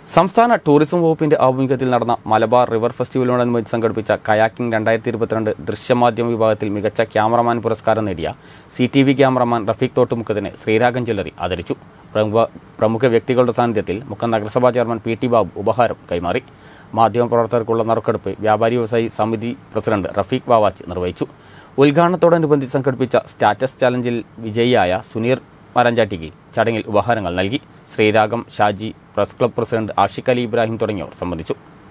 സംസ്ഥാന ടൂറിസം വകുപ്പിന്റെ ആഭിമുഖ്യത്തിൽ നടന്ന മലബാർ റിവർ ഫെസ്റ്റിവലിനോടനുബന്ധിച്ച് സംഘടിപ്പിച്ച കയാക്കിംഗ് രണ്ടായിരത്തി ഇരുപത്തിരണ്ട് ദൃശ്യമാധ്യമ വിഭാഗത്തിൽ മികച്ച ക്യാമറമാൻ പുരസ്കാരം നേടിയ C T V cameraman Rafeeq തോട്ടുമുക്കത്തിനെ ശ്രീരാഗൻ ജ്വല്ലറി ആദരിച്ചു പ്രമുഖ പ്രമുഖ വ്യക്തികളുടെ സാന്നിധ്യത്തിൽ മുക്കം നഗരസഭാ ചെയർമാൻ പി ടി ബാബു ഉപഹാരം കൈമാറി മാധ്യമപ്രവർത്തകർക്കുള്ള നറുക്കെടുപ്പ് വ്യാപാരി വ്യവസായി സമിതി പ്രസിഡന്റ് റഫീഖ് വാവാച്ച് നിർവഹിച്ചു ഉദ്ഘാടനത്തോടനുബന്ധിച്ച് സംഘടിപ്പിച്ച സ്റ്റാറ്റസ് ചലഞ്ചിൽ വിജയിയായ സുനീർ മരഞ്ചാട്ടിക്ക് ചടങ്ങിൽ ഉപഹാരങ്ങൾ നൽകി Sreeragam Shaji press club president Ashiq Ali Ibrahim തുടങ്ങിയവർ സംബന്ധിച്ചു